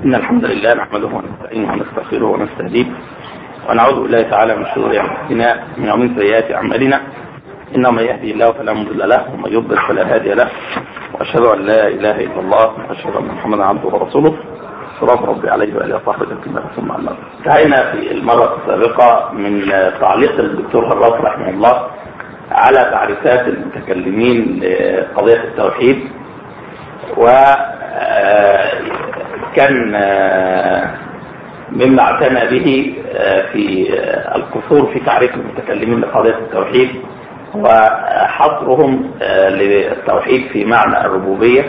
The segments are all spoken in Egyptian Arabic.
إن الحمد لله نحمده ونستعينه ونستغفره ونستهديه ونعوذ بالله تعالى من شرور أنفسنا ومن سيئات أعمالنا إنه من يهدي الله فلا مضل له ومن يضلل فلا هادي له وأشهد أن لا إله إلا الله وأشهد أن محمدا عبده ورسوله صلاة ربي عليه وآله وصحبه الكريم ثم أما انتهينا في المرة السابقة من تعليق الدكتور هراس رحمه الله على تعريفات المتكلمين لقضية التوحيد و كان مما اعتنى به في القصور في تعريف المتكلمين لقضية التوحيد وحصرهم للتوحيد في معنى الربوبية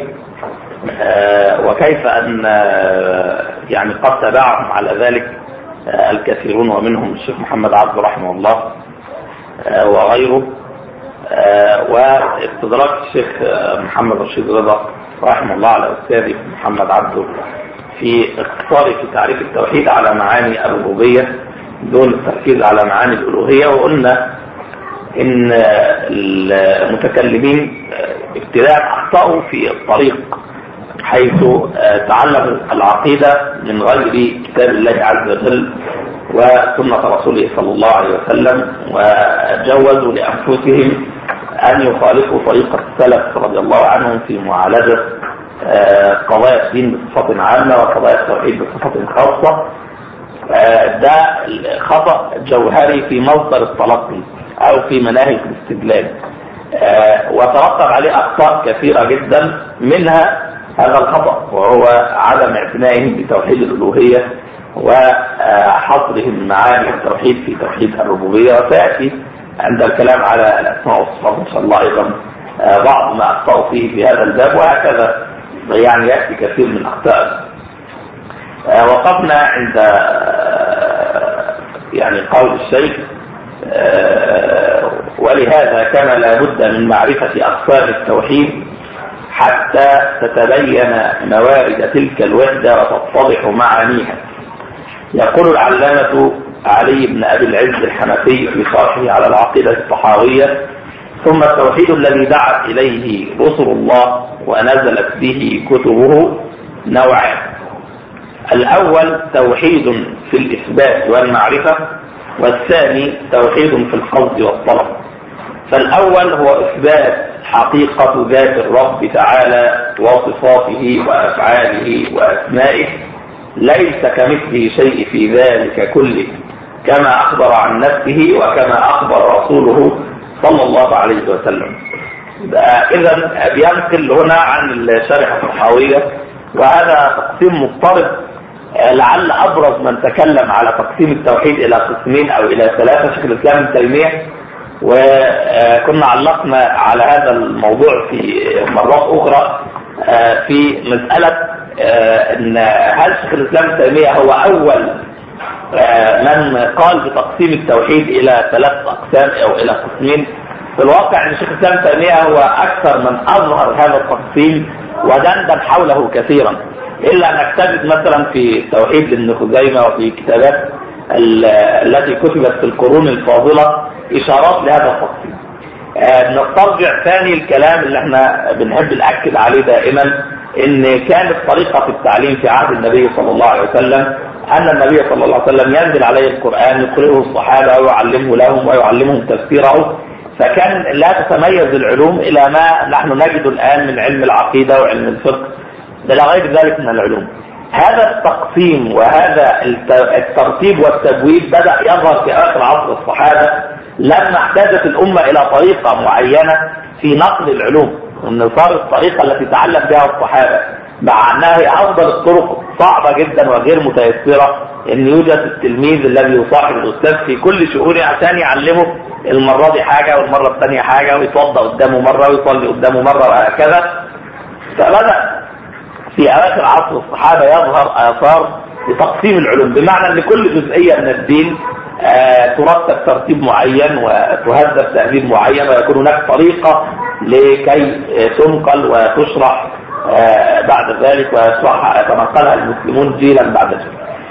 وكيف أن يعني قد تبعهم على ذلك الكثيرون ومنهم الشيخ محمد عبد رحمه الله وغيره واستدراك الشيخ محمد رشيد رضا رحمه الله على أستاذي محمد عبده في اختصاره في تعريف التوحيد على معاني الربوبية دون التركيز على معاني الألوهية وقلنا إن المتكلمين ابتداء أخطأوا في الطريق حيث تعلموا العقيدة من غير كتاب الله عز وجل وسنة رسوله صلى الله عليه وسلم وجوزوا لأنفسهم أن يخالفوا طريقة السلف رضي الله عنهم في معالجة قضايا الدين بصفة عامة وقضايا التوحيد بصفة خاصة ده خطأ جوهري في مصدر التلقي أو في مناهج الاستدلال وترتب عليه أخطاء كثيرة جدا منها هذا الخطأ وهو عدم اعتنائهم بتوحيد الألوهية وحصرهم معاني التوحيد في توحيد الربوبية وسيأتي عند الكلام على الأسماء والصفات إن شاء الله أيضا بعض ما أخطأوا فيه في هذا الباب وهكذا يعني يأتي كثير من أخطاء وقفنا عند يعني قول الشيخ ولهذا كان لابد من معرفة أقسام التوحيد حتى تتبين موارد تلك الوحدة وتتضح معانيها يقول العلامة علي بن أبي العز الحنفي في شرحه على العقيدة الطحاوية ثم التوحيد الذي دعت إليه رسل الله ونزلت به كتبه نوعان الأول توحيد في الإثبات والمعرفة والثاني توحيد في القصد والطلب فالأول هو إثبات حقيقة ذات الرب تعالى وصفاته وأفعاله وأسمائه ليس كمثله شيء في ذلك كله كما أخبر عن نفسه وكما أخبر رسوله صلى الله عليه وسلم إذا بينقل هنا عن الشريحة الصحاوية وهذا تقسيم مضطرب لعل أبرز من تكلم على تقسيم التوحيد إلى قسمين أو إلى ثلاثة شيخ الإسلام ابن تيمية وكنا علقنا على هذا الموضوع في مرات أخرى في مسألة أن هل شيخ الإسلام ابن تيمية هو أول من قال بتقسيم التوحيد إلى ثلاث أقسام أو إلى قسمين في الواقع أن شيخ الإسلام تيمية هو أكثر من أظهر هذا التقسيم ودندن حوله كثيرا إلا أن تجد مثلا في توحيد ابن خزيمة وفي كتابات التي كتبت في القرون الفاضلة إشارات لهذا التقسيم نسترجع ثاني الكلام اللي احنا بنحب نأكد عليه دائما ان كانت طريقة التعليم في عهد النبي صلى الله عليه وسلم أن النبي صلى الله عليه وسلم ينزل عليه القرآن يقرئه الصحابة ويعلمه لهم ويعلمهم تفسيره فكان لا تتميز العلوم إلى ما نحن نجد الآن من علم العقيدة وعلم الفقه إلى غير ذلك من العلوم هذا التقسيم وهذا الترتيب والتبويب بدأ يظهر في آخر عصر الصحابة لما احتاجت الأمة إلى طريقة معينة في نقل العلوم وأن صارت الطريقة التي تعلم بها الصحابة مع أنها هي أفضل الطرق صعبة جدا وغير متيسرة أن يوجد التلميذ الذي يصاحب الأستاذ في كل شؤونه عشان يعلمه المرة دي حاجة والمرة الثانية حاجة ويتوضأ قدامه مرة ويصلي قدامه مرة وهكذا فبدأ في أواخر عصر الصحابة يظهر آثار لتقسيم العلوم بمعنى أن كل جزئية من الدين آه ترتب ترتيب معين وتهذب تهذيب معين ويكون هناك طريقة لكي تنقل وتشرح آه بعد ذلك ويشرح يتنقلها المسلمون جيلا بعد جيل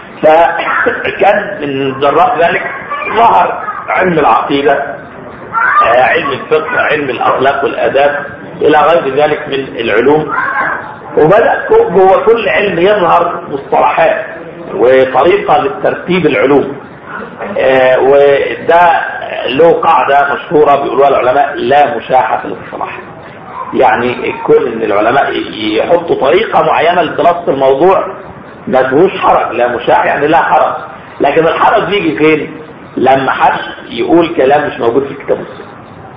فكان من جراء ذلك ظهر علم العقيدة آه علم الفقه علم الأخلاق والآداب إلى غير ذلك من العلوم وبدأ جوه كل علم يظهر مصطلحات وطريقة للترتيب العلوم آه وده له قاعدة مشهورة بيقولوها العلماء لا مشاحة في الاصطلاح يعني كل ان العلماء يحطوا طريقة معينة لدراسة الموضوع ما فيهوش حرج لا مشاح يعني لا حرج لكن الحرج بيجي فين لما حد يقول كلام مش موجود في الكتاب والسنة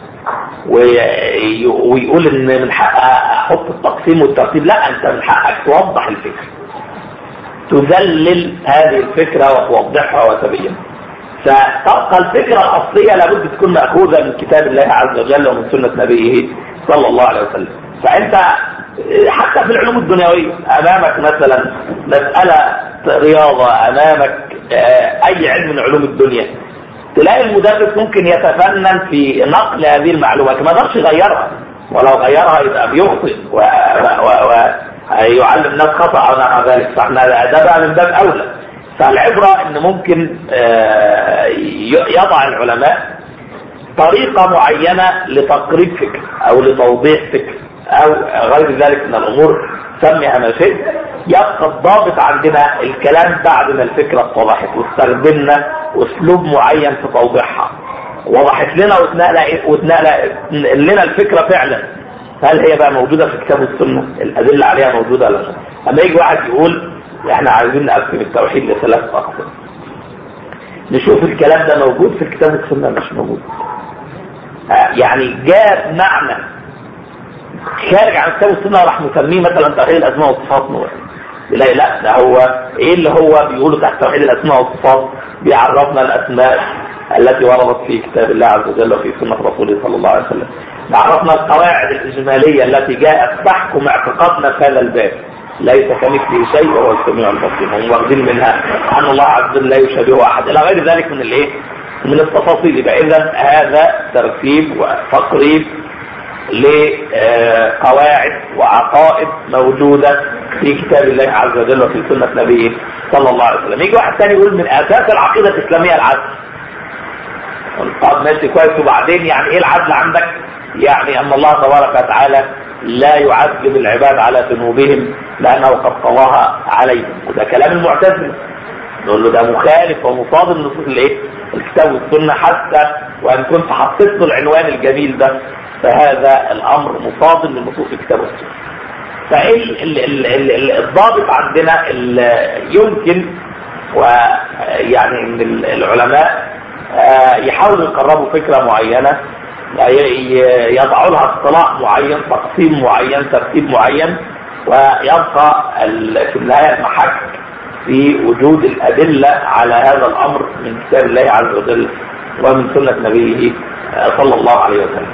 ويقول ان من حق احط التقسيم والترتيب لا انت من حقك توضح الفكرة تذلل هذه الفكرة وتوضحها وتبينها فتبقى الفكرة الأصلية لابد تكون مأخوذة من كتاب الله عز وجل ومن سنة نبيه صلى الله عليه وسلم فأنت حتى في العلوم الدنيوية أمامك مثلا مسألة رياضة أمامك آه، أي علم من علوم الدنيا تلاقي المدرس ممكن يتفنن في نقل هذه المعلومات ما يقدرش يغيرها ولو غيرها يبقى بيخطئ ويعلم الناس خطأ او نحو ذلك فاحنا ده بقى من باب اولى فالعبرة ان ممكن آه، يضع العلماء طريقة معينة لتقريب فكر او لتوضيح فكر او غير ذلك من الامور سميها ما شئت يبقى الضابط عندنا الكلام بعد ما الفكرة اتضحت واستخدمنا اسلوب معين في توضيحها وضحت لنا واتنقل لنا الفكرة فعلا هل هي بقى موجودة في كتاب السنة الأدلة عليها موجودة ولا لا أما يجي واحد يقول احنا عايزين نقسم التوحيد لثلاث أقسام نشوف الكلام ده موجود في الكتاب والسنة مش موجود يعني جاب معنى خارج عن الكتاب والسنة راح نسميه مثلا توحيد الأسماء والصفات نور لا لا ده هو ايه اللي هو بيقوله تحت توحيد الأسماء والصفات بيعرفنا الأسماء التي وردت في كتاب الله عز وجل وفي سنة رسوله صلى الله عليه وسلم عرفنا القواعد الإجمالية التي جاءت تحكم اعتقادنا في هذا الباب ليس كمثله شيء وهو السميع البصير هم واخدين منها ان الله عز وجل لا يشابهه احد الى غير ذلك من الايه من التفاصيل يبقى اذا هذا ترتيب وتقريب لقواعد وعقائد موجودة في كتاب الله عز وجل وفي سنة نبيه صلى الله عليه وسلم يجي واحد ثاني يقول من اساس العقيدة الاسلامية العدل طب ماشي كويس وبعدين يعني ايه العدل عندك يعني ان الله تبارك وتعالى لا يعذب العباد على ذنوبهم لأنه قد قضاها عليهم وده كلام المعتزله نقول له ده مخالف ومصادم لنصوص الايه الكتاب والسنه حتى وان كنت حطيت له العنوان الجميل ده فهذا الامر مصادم لنصوص الكتاب والسنه فالضابط عندنا يمكن ويعني ان العلماء آه، يحاولوا يقربوا فكره معينه يضعوا لها اصطلاح معين تقسيم معين ترتيب معين ويبقى في النهاية المحك في وجود الأدلة على هذا الأمر من كتاب الله عز وجل ومن سنة نبيه صلى الله عليه وسلم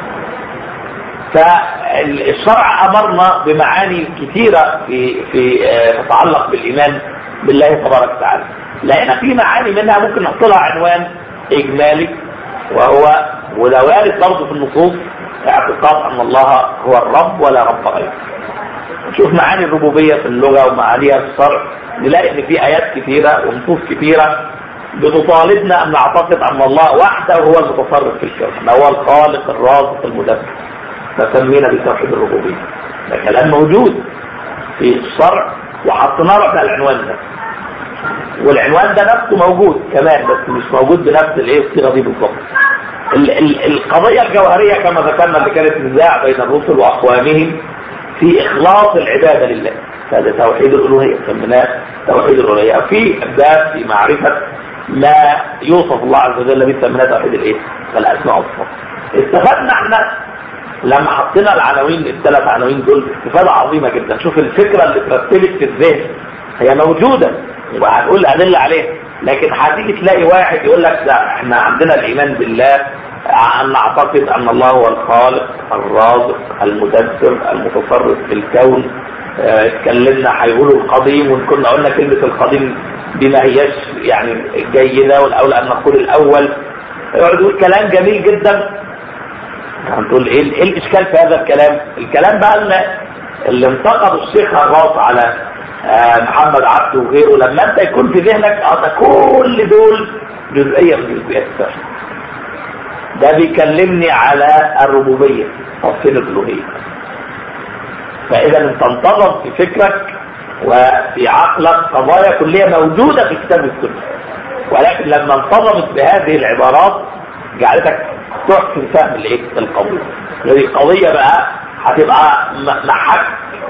فالشرع أمرنا بمعاني كثيرة في في تتعلق بالإيمان بالله تبارك وتعالى لقينا في معاني منها ممكن نحط لها عنوان إجمالي وهو وده وارد برضه في النصوص اعتقاد ان الله هو الرب ولا رب غيره نشوف معاني الربوبية في اللغة ومعانيها في الشرع نلاقي ان في ايات كثيرة ونصوص كثيرة بتطالبنا ان نعتقد ان الله وحده هو المتصرف في الكون هو الخالق الرازق المدبر فسمينا بتوحيد الربوبية ده كلام موجود في الشرع وحطينا له العنوان ده والعنوان ده نفسه موجود كمان بس مش موجود بنفس الايه الصيغه دي بالظبط القضية الجوهرية كما ذكرنا اللي كانت نزاع بين الرسل وأقوامهم في إخلاص العبادة لله هذا توحيد الألوهية سميناه توحيد الألوهية في باب في معرفة ما يوصف الله عز وجل به سميناه توحيد الإيه؟ الأسماء والصفات استفدنا احنا لما حطينا العناوين الثلاث عناوين دول استفادة عظيمة جدا شوف الفكرة اللي ترتبت في الذهن هي موجودة وهنقول أدلة عليها لكن هتيجي تلاقي واحد يقول لك لا احنا عندنا الإيمان بالله أن نعتقد أن الله هو الخالق الرازق المدبر المتصرف في الكون آه، اتكلمنا هيقولوا القديم وان كنا قلنا كلمة القديم دي ما هياش يعني جيدة والأولى أن نقول الأول يقعد يقول كلام جميل جدا هنقول ايه ايه الاشكال في هذا الكلام الكلام بقى اللي انتقد الشيخ هراس على آه، محمد عبده وغيره لما انت يكون في ذهنك اه كل دول جزئية من جزئيات التوحيد ده بيكلمني على الربوبية تفصيل الألوهية فاذا انت انتظم في فكرك وفي عقلك قضايا كلية موجودة في كتاب السنة ولكن لما انتظمت بهذه العبارات جعلتك تحسن فهم الايه القضية هذه القضية بقى هتبقى محك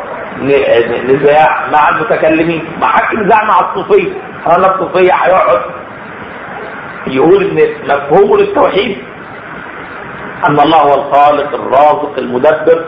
نزاع مع المتكلمين محك نزاع مع الصوفية هل الصوفية هيقعد يقول ان مفهومه للتوحيد ان الله هو الخالق الرازق المدبر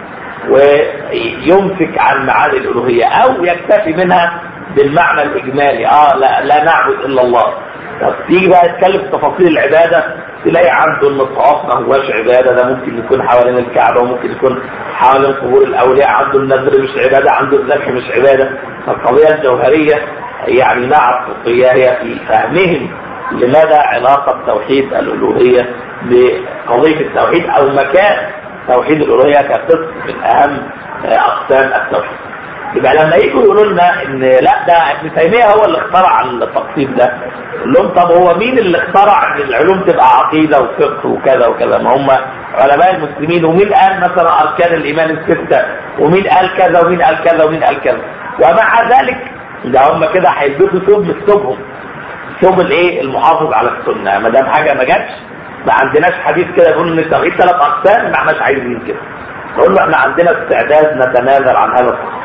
ويمسك عن معاني الالوهيه او يكتفي منها بالمعنى الاجمالي اه لا, لا نعبد الا الله طب تيجي بقى يتكلم في تفاصيل العباده تلاقي عنده ان الطواف ما هواش عباده ده ممكن يكون حوالين الكعبه وممكن يكون حوالين قبور الاولياء عنده النذر مش عباده عنده الذبح مش عباده فالقضيه الجوهريه يعني مع الصوفيه هي في فهمهم لماذا علاقه توحيد الالوهيه بقضيه التوحيد او مكان توحيد الالوهيه كقسم من اهم اقسام التوحيد يبقى لما يجوا يقولوا لنا ان لا ده ابن تيميه هو اللي اخترع التقسيم ده نقول لهم طب هو مين اللي اخترع ان العلوم تبقى عقيده وفقه وكذا وكذا ما هم علماء المسلمين ومين قال مثلا اركان الايمان السته ومين قال كذا ومين قال كذا ومين قال كذا ومع ذلك ده هم كده هيلبسوا ثوب من ثوبهم ثوب الايه المحافظ على السنه ما دام حاجه ما جاتش ما عندناش حديث كده يقول ان التوحيد ثلاث اقسام ما احناش عايزين كده نقول له احنا عندنا استعداد نتنازل عن هذا القسم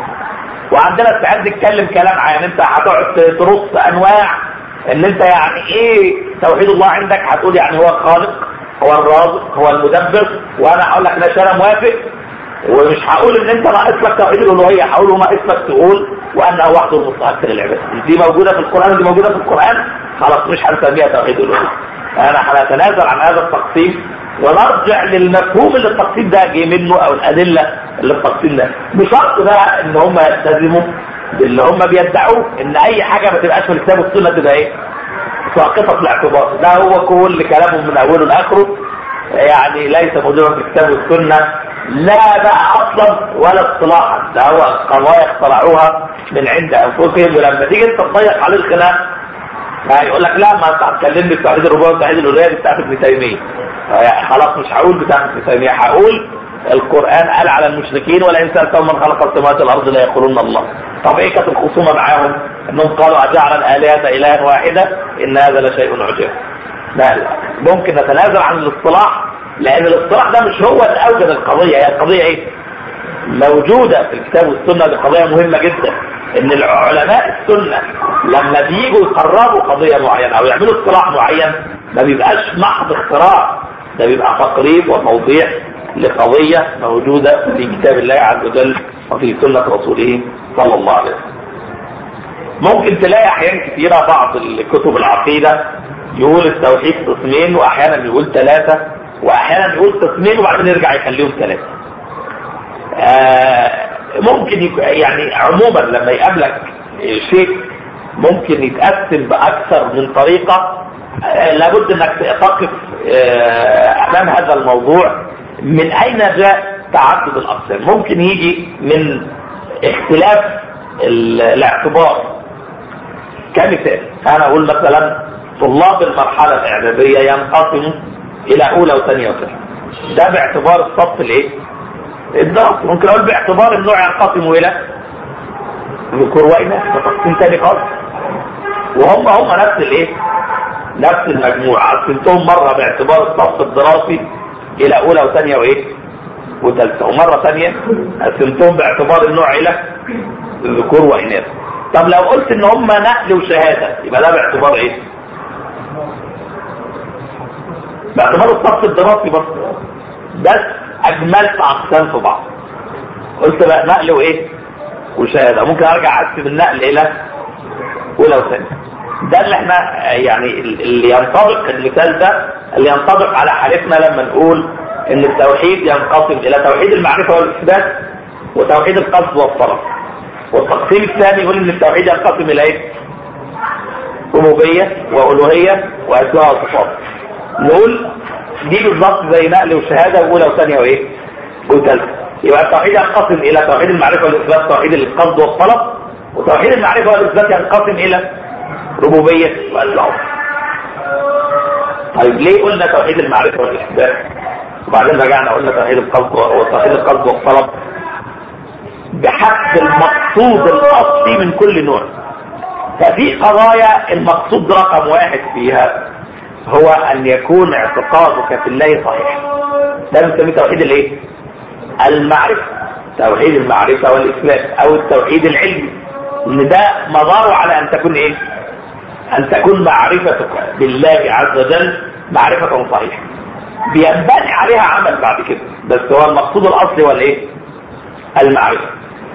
وعندنا استعداد نتكلم كلام يعني انت هتقعد ترص انواع ان انت يعني ايه توحيد الله عندك هتقول يعني هو الخالق هو الرازق هو المدبر وانا هقول لك لا انا موافق ومش هقول ان انت ناقص لك توحيد الالوهيه هقول له ناقص لك تقول وانه وحده المستحق للعباده دي موجوده في القران دي موجوده في القران خلاص مش هنسميها توحيد الالوهيه انا هنتنازل عن هذا التقسيم ونرجع للمفهوم اللي التقسيم ده جه منه او الادله اللي التقسيم ده بشرط بقى ان هم يلتزموا باللي هم بيدعوه ان اي حاجه ما تبقاش في الكتاب والسنه تبقى ايه؟ ساقطه في الاعتبار ده هو كل كلامهم من اوله لاخره يعني ليس موجودا في الكتاب والسنه لا بقى اصلا ولا اصطلاحا ده هو قضايا اخترعوها من عند انفسهم ولما تيجي انت تضيق عليه الخلاف يقول لك لا ما انت هتكلمني في توحيد الربوبيه وتوحيد الالوهيه بتاعت ابن تيميه يعني خلاص مش هقول بتاعت ابن تيميه هقول القران قال على المشركين ولئن سالتهم من خلق السماوات والارض لا يقولون الله طب ايه كانت الخصومه معاهم انهم قالوا اجعل الالهه الها واحده ان هذا لشيء عجاب لا ممكن نتنازل عن الاصطلاح لان الاصطلاح ده مش هو اللي اوجد القضيه هي القضيه ايه موجوده في الكتاب والسنه دي قضيه مهمه جدا ان العلماء السنة لما بييجوا يقرروا قضية معينة او يعملوا اصطلاح معين ما بيبقاش محض اختراع ده بيبقى تقريب وتوضيح لقضية موجودة في كتاب الله عز وجل وفي سنة رسوله صلى الله عليه وسلم ممكن تلاقي احيان كثيرة بعض الكتب العقيدة يقول التوحيد قسمين واحيانا يقول ثلاثة واحيانا يقول قسمين وبعدين يرجع يخليهم ثلاثة آه ممكن يكون يعني عموما لما يقابلك شيء ممكن يتقسم باكثر من طريقة آه لابد انك تقف آه امام هذا الموضوع من اين جاء تعدد الاقسام ممكن يجي من اختلاف الاعتبار كمثال انا اقول مثلا طلاب المرحلة الاعدادية ينقسموا الى اولى وثانية وثالثة ده باعتبار الصف الايه الدراسي ممكن اقول باعتبار النوع ينقسم الى ذكور واناث تقسيم تاني خالص وهم هم نفس الايه نفس المجموعة قسمتهم مرة باعتبار الصف الدراسي الى اولى وثانية وايه وثالثة ومرة ثانية قسمتهم باعتبار النوع الى ذكور واناث طب لو قلت ان هم نقل وشهادة يبقى ده باعتبار ايه باعتبار الصف الدراسي بس بس اجملت اقسام في بعض قلت بقى نقل وايه وشهادة ممكن ارجع اقسم النقل الى اولى وثانية ده اللي احنا يعني اللي ينطبق المثال ده اللي ينطبق على حالتنا لما نقول ان التوحيد ينقسم الى توحيد المعرفة والاثبات وتوحيد القصد والطلب والتقسيم الثاني يقول ان التوحيد ينقسم الى ايه ربوبية والوهية واسماء وصفات نقول دي بالظبط زي نقل وشهاده واولى وثانيه وايه وثالثه يبقى التوحيد ينقسم الى توحيد المعرفه والاثبات توحيد القصد والطلب وتوحيد المعرفه والاثبات ينقسم الى ربوبيه والله طيب ليه قلنا توحيد المعرفه والاثبات وبعدين رجعنا قلنا توحيد القصد وتوحيد القصد والطلب بحسب المقصود الاصلي من كل نوع ففي قضايا المقصود رقم واحد فيها هو ان يكون اعتقادك في الله صحيح ده بنسميه توحيد الايه المعرفة توحيد المعرفة والاثبات او التوحيد العلمي ان ده مداره على ان تكون ايه ان تكون معرفتك بالله عز وجل معرفة صحيحة بينبني عليها عمل بعد كده بس هو المقصود الاصلي هو الايه المعرفة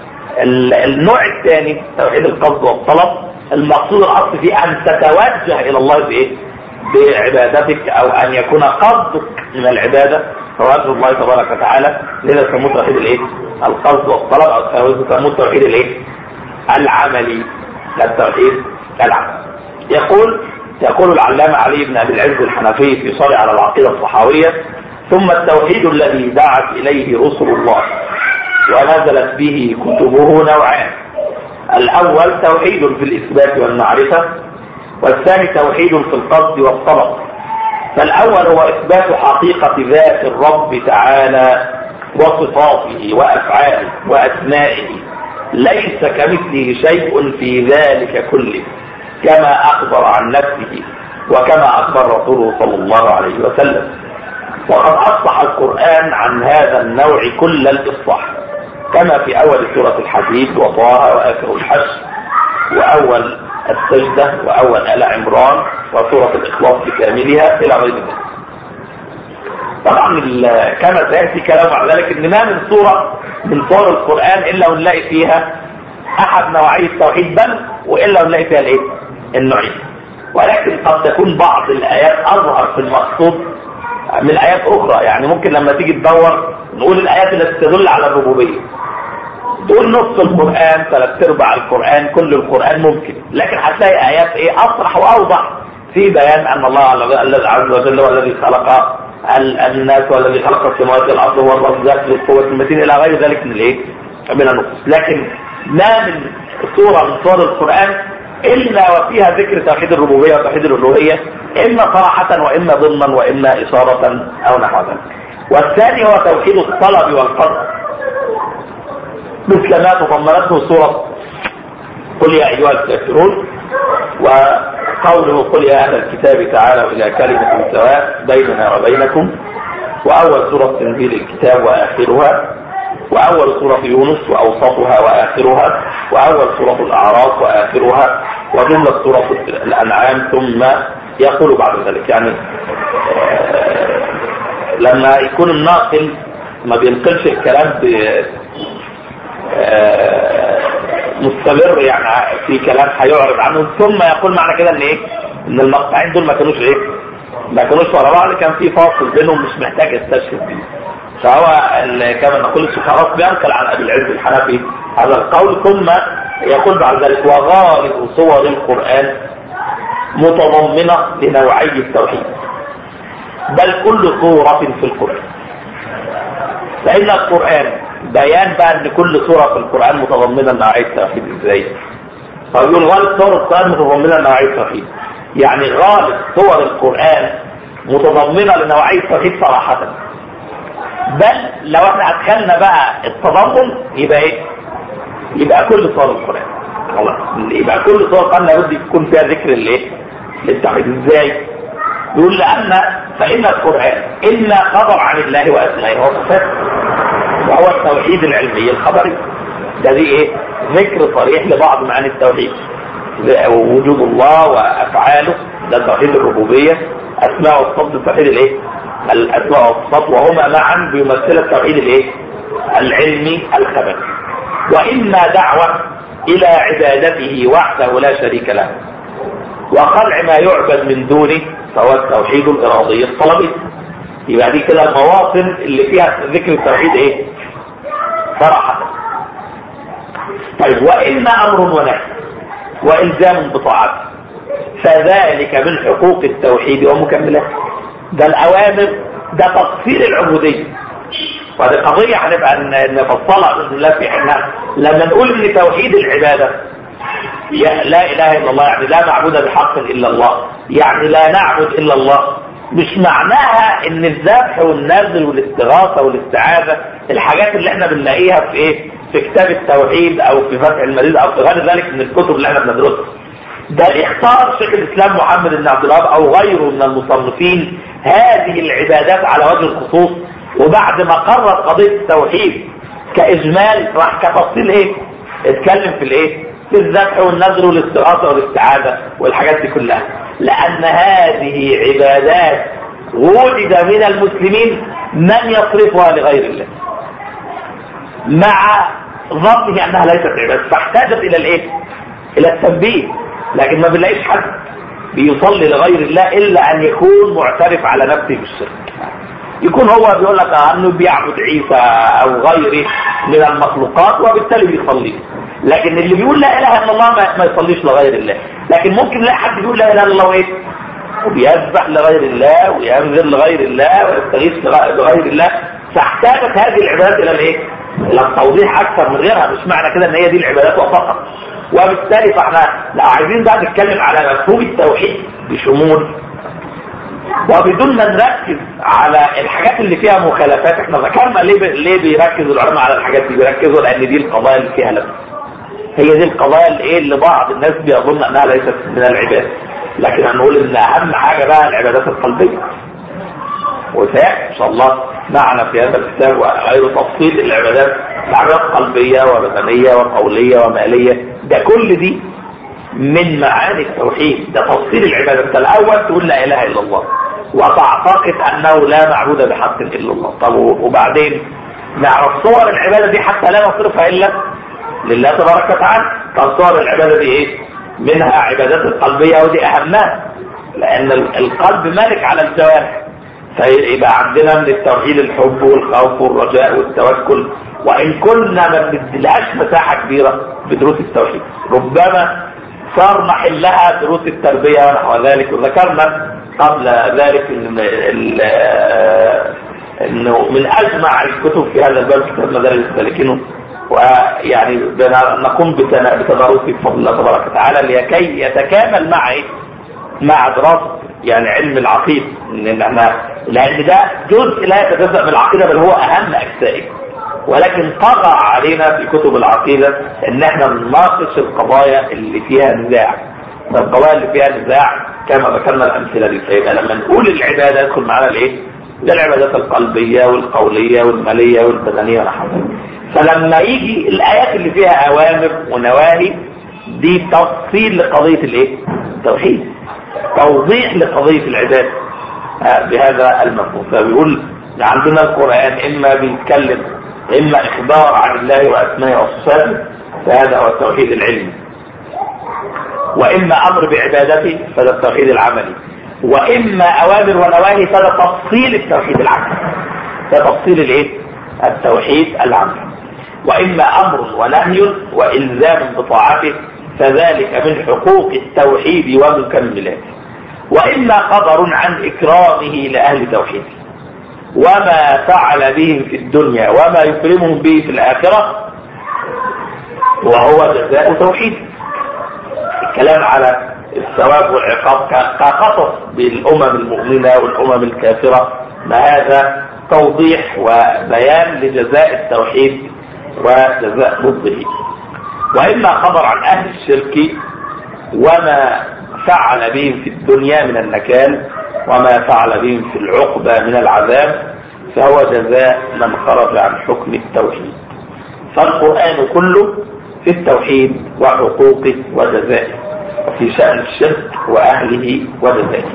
النوع الثاني توحيد القصد والطلب المقصود الاصلي فيه ان تتوجه الى الله بايه بعبادتك او ان يكون قصدك من العبادة فوجه الله تبارك وتعالى لذا سموه توحيد الايه القصد والطلب او سموه توحيد الايه العملي لا التوحيد العملي يقول يقول العلامة علي بن أبي العز الحنفي في صالح على العقيدة الصحاوية ثم التوحيد الذي دعت إليه رسل الله ونزلت به كتبه نوعان الأول توحيد في الإثبات والمعرفة والثاني توحيد في القصد والطلب فالأول هو إثبات حقيقة ذات الرب تعالى وصفاته وأفعاله وأسمائه ليس كمثله شيء في ذلك كله كما أخبر عن نفسه وكما أخبر رسوله صلى الله عليه وسلم وقد أصلح القرآن عن هذا النوع كل الإصلاح كما في أول سورة الحديد وطه وآخر الحج وأول السجدة وأول آل عمران وسورة الإخلاص بكاملها إلى غير ذلك طبعا كما سيأتي كلام على ذلك ان ما من سورة من سور القرآن إلا ونلاقي فيها أحد نوعي التوحيد بل وإلا ونلاقي فيها الإيه؟ النوعين ولكن قد تكون بعض الآيات أظهر في المقصود من آيات أخرى يعني ممكن لما تيجي تدور نقول الآيات التي تدل على الربوبية تقول نص القرآن ثلاث ارباع القرآن كل القرآن ممكن لكن هتلاقي آيات ايه أصرح وأوضح في بيان أن الله الذي عز وجل هو الذي خلق الناس والذي خلق السماوات والأرض هو الرزاق للقوة المتين إلى غير ذلك من الايه من النصوص لكن ما من سورة من سور القرآن إلا وفيها ذكر توحيد الربوبية وتوحيد الألوهية إما صراحة وإما ضمنا وإما إشارة أو نحو ذلك والثاني هو توحيد الطلب والقصد مثل ما تضمنته سورة قل يا أيها الكافرون وقوله قل يا أهل الكتاب تعالوا إلى كلمة سواء بيننا وبينكم وأول سورة تنزيل الكتاب وآخرها وأول سورة يونس وأوسطها وآخرها وأول سورة الأعراف وآخرها وجملة سورة الأنعام ثم يقول بعد ذلك يعني لما يكون الناقل ما بينقلش الكلام مستمر يعني في كلام هيعرض عنه ثم يقول معنى كده ان ايه ان المقطعين دول ما كانوش ايه ما كانوش ورا بعض كان في فاصل بينهم مش محتاج استشهد فيه فهو كما نقول السفراء بينقل عن ابي العز الحنفي هذا القول ثم يقول بعد ذلك وغالب صور القرآن متضمنة لنوعي التوحيد بل كل صورة في القرآن فإن القرآن بيان بقى ان كل سورة في القرآن متضمنة نوعية التوحيد ازاي فيقول غالب صور القرآن متضمنة نوعية التوحيد يعني غالب صور القرآن متضمنة لنوعية التوحيد صراحة بل لو احنا ادخلنا بقى التضمن يبقى ايه يبقى كل صور القرآن خلاص يبقى كل صور القرآن لابد يكون فيها ذكر الايه للتوحيد ازاي يقول لأن فإن القرآن إلا خبر عن الله وأسمائه وصفاته وهو التوحيد العلمي الخبري ده دي ايه ذكر صريح لبعض معاني التوحيد وجود الله وافعاله ده توحيد الربوبيه اسماء والصفات التوحيد الايه الاسماء والصفات وهما معا بيمثل التوحيد الايه العلمي الخبري واما دعوه الى عبادته وحده لا شريك له وقلع ما يعبد من دونه فهو التوحيد الارادي الطلبي يبقى دي كده المواطن اللي فيها ذكر التوحيد ايه صراحة طيب وإما أمر ونهي وإلزام بطاعته فذلك من حقوق التوحيد ومكملات ده الأوامر ده تفصيل العبودية وهذه قضية هنبقى نفصلها بإذن الله في حينها لما نقول إن توحيد العبادة لا إله إلا الله يعني لا معبود بحق إلا الله يعني لا نعبد إلا الله مش معناها ان الذبح والنذر والاستغاثة والاستعاذة الحاجات اللي احنا بنلاقيها في ايه في في كتاب التوحيد او في فتح المجيد او في غير ذلك من الكتب اللي احنا بندرسها ده اختار شيخ الاسلام محمد بن عبد الوهاب او غيره من المصنفين هذه العبادات على وجه الخصوص وبعد ما قرر قضيه التوحيد كاجمال راح كتفصيل ايه اتكلم في الايه في الذبح والنذر والاستغاثه والاستعاذه والحاجات دي كلها لان هذه عبادات وجد من المسلمين من يصرفها لغير الله مع ظنه انها ليست عباده فاحتاجت الى الايه الى التنبيه لكن ما بنلاقيش حد بيصلي لغير الله الا ان يكون معترف على نفسه بالشرك يكون هو بيقول لك انه بيعبد عيسى او غيره من المخلوقات وبالتالي بيصلي لكن اللي بيقول لا اله الا الله ما يصليش لغير الله لكن ممكن لا حد بيقول لا اله الا الله وايه وبيذبح لغير الله وينذر لغير الله ويستغيث لغير الله فاحتاجت هذه العبادات الى الايه الى التوضيح اكثر من غيرها مش معنى كده ان هي دي العبادات وفقط وبالتالي فاحنا لو عايزين بقى نتكلم على مفهوم التوحيد بشمول وبدون ما نركز على الحاجات اللي فيها مخالفات احنا ذكرنا ليه ليه بيركزوا العلماء على الحاجات دي بيركزوا لان دي القضايا اللي فيها لبس هي دي القضايا اللي ايه اللي بعض الناس بيظن انها ليست من العباده لكن هنقول ان اهم حاجه بقى العبادات القلبيه وسيأتي ان شاء الله معنا في هذا الكتاب وغير تفصيل العبادات العبادات قلبيه وبدنيه وقوليه وماليه ده كل دي من معاني التوحيد ده تفصيل العبادة انت الاول تقول لا اله الا الله وتعتقد انه لا معبود بحق الا الله طب وبعدين نعرف صور العبادة دي حتى لا نصرفها الا لله تبارك وتعالى طب صور العبادة دي ايه منها عبادات القلبية ودي اهمها لان القلب مالك على الجوارح فيبقى عندنا من التوحيد الحب والخوف والرجاء والتوكل وان كنا ما بنديلهاش مساحه كبيره بدروس التوحيد ربما صار محلها دروس التربيه ونحو ذلك وذكرنا قبل ذلك ان انه من اجمع الكتب في هذا الباب كتاب مدارس السالكين ويعني نقوم بتدارسه بفضل الله تبارك وتعالى لكي يتكامل مع مع دراسه يعني علم العقيده لان احنا لان ده جزء لا يتجزا من العقيده بل هو اهم اجزائه ولكن طغى علينا في كتب العقيده ان احنا نناقش القضايا اللي فيها نزاع القضايا اللي فيها نزاع كما ذكرنا الامثله دي فيبقى لما نقول العباده يدخل معانا الايه؟ ده العبادات القلبيه والقوليه والماليه والبدنيه ونحو فلما يجي الايات اللي فيها اوامر ونواهي دي تفصيل لقضيه الايه؟ التوحيد توضيح لقضيه العباده بهذا المفهوم فبيقول عندنا القرآن إما بيتكلم إما إخبار عن الله وأسمائه وصفاته فهذا هو التوحيد العلمي وإما أمر بعبادته فهذا التوحيد العملي وإما أوامر ونواهي فهذا تفصيل التوحيد العملي ده تفصيل الإيه؟ التوحيد العملي وإما أمر ونهي وإلزام بطاعته فذلك من حقوق التوحيد ومكملاته وإما خبر عن إكرامه لأهل توحيده وما فعل بهم في الدنيا وما يكرمهم به في الآخرة وهو جزاء توحيد الكلام على الثواب والعقاب كقصص بالأمم المؤمنة والأمم الكافرة ما هذا توضيح وبيان لجزاء التوحيد وجزاء ضده وإما خبر عن أهل الشرك وما فعل بهم في الدنيا من النكال وما فعل بهم في العقبة من العذاب فهو جزاء من خرج عن حكم التوحيد فالقرآن كله في التوحيد وحقوقه وجزائه وفي شأن الشرك وأهله وجزائه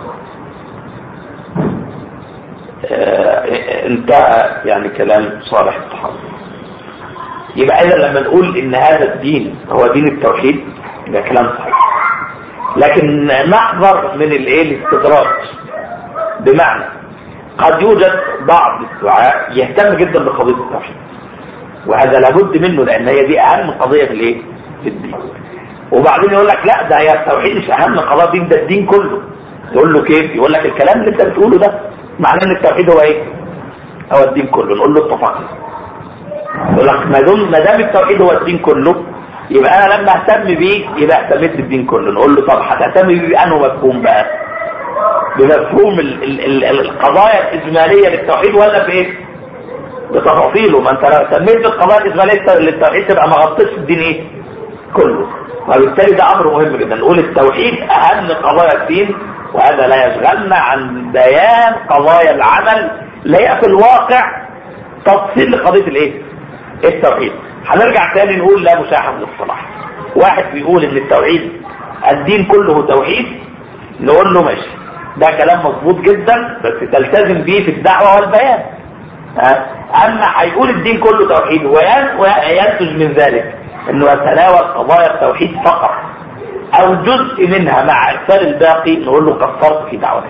آه انتهى يعني كلام صالح الصحابة يبقى إذا لما نقول إن هذا الدين هو دين التوحيد ده كلام صحيح لكن نحذر من الايه الاستدراج بمعنى قد يوجد بعض الدعاء يهتم جدا بقضيه التوحيد وهذا لابد منه لان هي دي اهم قضيه في الايه في الدين وبعدين يقول لك لا ده هي التوحيد مش اهم قضيه الدين ده الدين كله تقول له كيف يقول لك الكلام اللي انت بتقوله ده معناه ان التوحيد هو ايه هو الدين كله نقول له اتفقنا يقول لك ما دام ما دام التوحيد هو الدين كله يبقى انا لما اهتم بيه يبقى اهتميت بالدين كله نقول له طب هتهتم بيه بانه مفهوم بقى بمفهوم ال ال ال القضايا الاجماليه للتوحيد ولا في ايه بتفاصيله ما انت لو سميت القضايا الإجمالية للتوحيد تبقى ما غطيتش الدين ايه كله وبالتالي ده امر مهم جدا نقول التوحيد اهم قضايا الدين وهذا لا يشغلنا عن بيان قضايا العمل اللي هي في الواقع تفصيل لقضية الايه التوحيد هنرجع تاني نقول لا مشاحة من الصلاح واحد بيقول ان التوحيد الدين كله توحيد نقول له ماشي ده كلام مظبوط جدا بس تلتزم بيه في الدعوة والبيان اما هيقول الدين كله توحيد وينتج من ذلك انه يتناول قضايا التوحيد فقط او جزء منها مع ارسال الباقي نقول له قصرت في دعوتك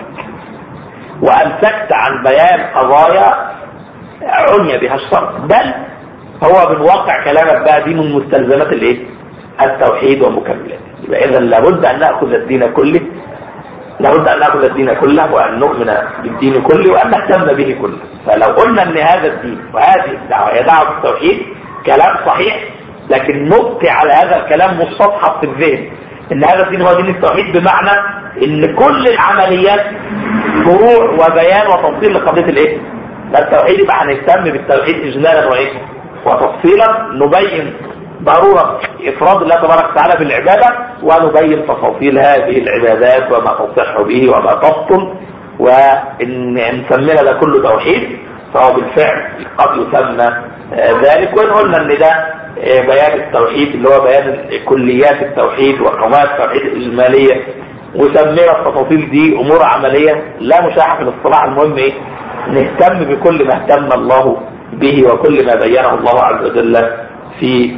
وامسكت عن بيان قضايا عني بها الشرط بل هو من واقع كلامك بقى دي من مستلزمات الايه التوحيد ومكملاته يبقى اذا لابد ان ناخذ الدين كله لابد ان ناخذ الدين كله وان نؤمن بالدين كله وان نهتم به كله فلو قلنا ان هذا الدين وهذه الدعوه هي دعوه التوحيد كلام صحيح لكن نبقي على هذا الكلام مستطحب في الذهن ان هذا الدين هو دين التوحيد بمعنى ان كل العمليات فروع وبيان وتفصيل لقضيه الايه التوحيد يبقى هنهتم بالتوحيد اجمالا وايه وتفصيلا نبين ضرورة إفراد الله تبارك وتعالى بالعبادة ونبين تفاصيل هذه العبادات وما تصح به وما تبطل وإن نسمينا ده كله توحيد فهو بالفعل قد يسمى ذلك وإن قلنا إن ده بيان التوحيد اللي هو بيان كليات التوحيد وقواعد التوحيد الإجمالية وسمينا التفاصيل دي أمور عملية لا مشاحة في الاصطلاح المهم إيه نهتم بكل ما اهتم الله به وكل ما بينه الله عز وجل في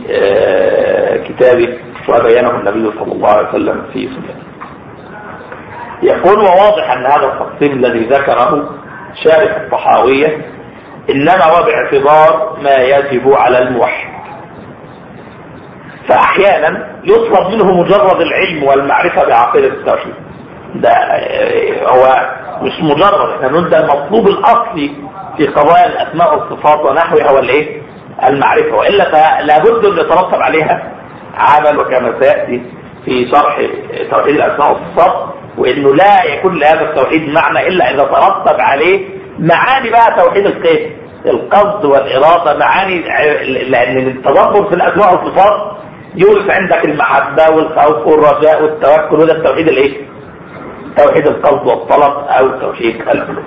كتابه وبينه النبي صلى الله عليه وسلم في سنته يقول وواضح أن هذا التقسيم الذي ذكره شارح الطحاوية إنما هو باعتبار ما يجب على الموحد فأحيانا يطلب منه مجرد العلم والمعرفة بعقيدة التوحيد ده هو مش مجرد احنا نقول ده المطلوب الأصلي في قضايا الأسماء والصفات ونحوها والإيه المعرفة وإلا لابد أن يترتب عليها عمل وكما سيأتي في شرح توحيد الأسماء والصفات وإنه لا يكون لهذا التوحيد معنى إلا إذا ترتب عليه معاني بقى توحيد القيد القصد والإرادة معاني لأن التدبر في الأسماء والصفات يورث عندك المحبة والخوف والرجاء والتوكل وده التوحيد الايه توحيد القصد والطلب او توحيد القلوب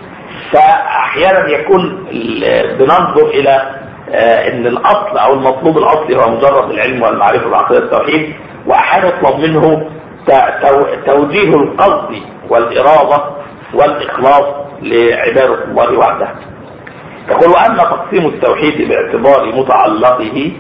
فاحيانا يكون بننظر الى ان الاصل او المطلوب الاصلي هو مجرد العلم والمعرفة بعقيدة التوحيد واحيانا يطلب منه توجيه القصد والارادة والاخلاص لعبادة الله وحده يقول واما تقسيم التوحيد باعتبار متعلقه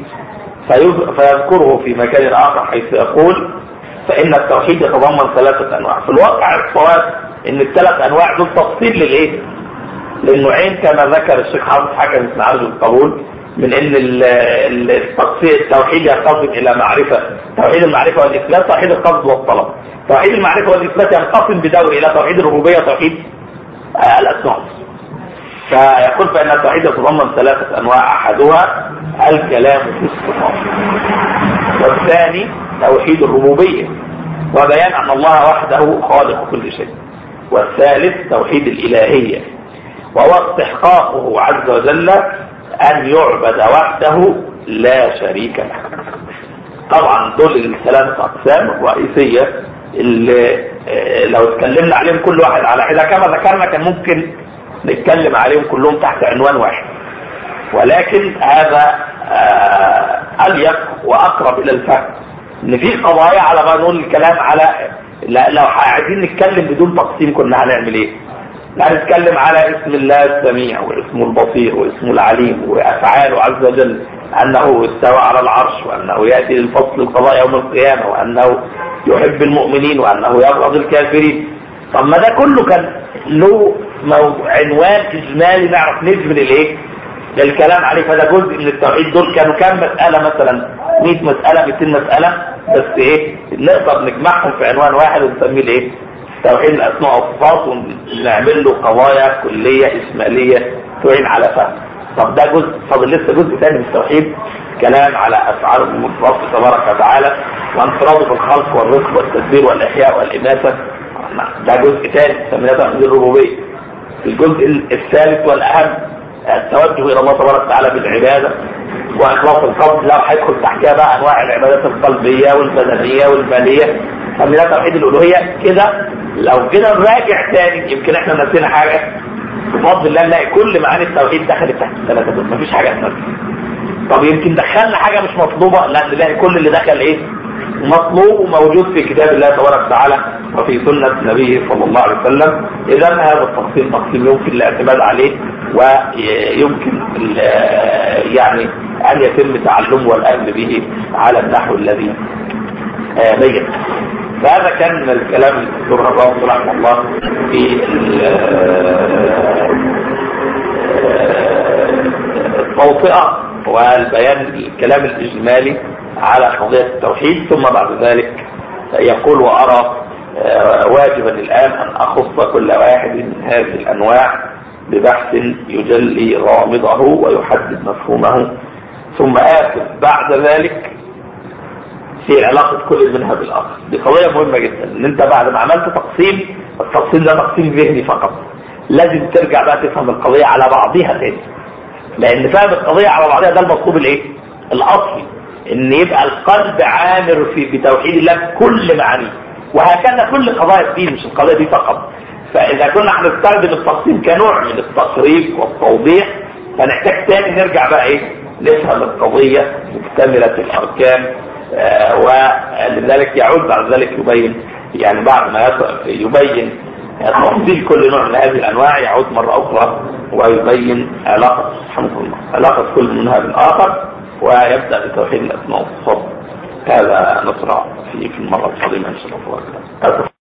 فيذكره في مكان آخر حيث يقول فإن التوحيد يتضمن ثلاثة أنواع في الواقع الصواب إن الثلاث أنواع دول تفصيل للإيه؟ للنوعين كما ذكر الشيخ حافظ حكم بن عرض القبول من ان التقسيم التوحيد ينقسم الى معرفة توحيد المعرفة والاثبات توحيد القصد والطلب توحيد المعرفة والاثبات ينقسم بدور الى توحيد الربوبية توحيد الاسماء فيقول فان التوحيد يتضمن ثلاثة انواع احدها الكلام في الصفات والثاني توحيد الربوبية وبيان ان الله وحده خالق كل شيء والثالث توحيد الالهية وهو استحقاقه عز وجل ان يعبد وحده لا شريك له طبعا دول الثلاثة اقسام الرئيسية اللي لو اتكلمنا عليهم كل واحد على حدة كما ذكرنا كان ممكن نتكلم عليهم كلهم تحت عنوان واحد ولكن هذا أليق وأقرب إلى الفهم إن في قضايا على ما نقول الكلام على لا لو عايزين نتكلم بدون تقسيم كنا هنعمل إيه؟ هنتكلم على اسم الله السميع واسمه البصير واسمه العليم وأفعاله عز وجل أنه استوى على العرش وأنه يأتي للفصل القضاء يوم القيامة وأنه يحب المؤمنين وأنه يبغض الكافرين طب ما ده كله كان له عنوان إجمالي نعرف نجبر الإيه؟ للكلام عليه فده جزء من التوحيد دول كانوا كام مسألة مثلا 100 مسألة 200 مسألة بس ايه نقدر نجمعهم في عنوان واحد ونسميه الايه توحيد الاسماء والصفات ونعمل له قضايا كلية اسمالية تعين على فهم طب ده جزء فاضل لسه جزء ثاني من التوحيد كلام على افعال المفرط تبارك وتعالى وانفراده في الخلق والرزق والتدبير والاحياء والاماتة ده جزء ثاني سميناه توحيد الربوبيه الجزء الثالث والاهم التوجه الى الله تبارك وتعالى بالعباده واخلاص القلب لو هيدخل تحتها بقى انواع العبادات القلبيه والبدنيه والماليه فمن توحيد الالوهيه كده لو كده نراجع تاني يمكن احنا نسينا حاجه بفضل الله نلاقي كل معاني التوحيد دخلت تحت الثلاثه دول مفيش حاجه اسمها طب يمكن دخلنا حاجه مش مطلوبه لا نلاقي كل اللي دخل ايه مطلوب وموجود في كتاب الله تبارك وتعالى وفي سنة نبيه صلى الله عليه وسلم إذا هذا التفصيل تفصيل يمكن الاعتماد عليه ويمكن يعني أن يتم تعلمه والأمن به على النحو الذي بين فهذا كان من الكلام الدكتور هباط رحمه الله في التوطئة والبيان الكلام الإجمالي على قضية التوحيد ثم بعد ذلك يقول وأرى واجبا الآن أن أخص كل واحد من هذه الأنواع ببحث يجلي غامضه ويحدد مفهومه ثم آخذ بعد ذلك في علاقة كل منها بالآخر دي قضية مهمة جدا ان انت بعد ما عملت تقسيم التقسيم ده تقسيم ذهني فقط لازم ترجع بقى تفهم القضية على بعضها تاني لان فهم القضية على بعضها ده المطلوب الايه الاصلي ان يبقى القلب عامر في بتوحيد الله بكل معانيه وهكذا كل قضايا الدين مش القضايا دي فقط فاذا كنا هنستخدم التقسيم كنوع من التصريف والتوضيح فنحتاج تاني نرجع بقى ايه نفهم القضية مكتملة الاركان آه ولذلك يعود بعد ذلك يبين يعني بعد ما يبين تفصيل كل نوع من هذه الانواع يعود مرة اخرى ويبين علاقة سبحانه الله علاقة كل منها بالاخر ويبدأ بتوحيد الاسماء والصفات هذا نصرع في في المرة القادمة ان شاء الله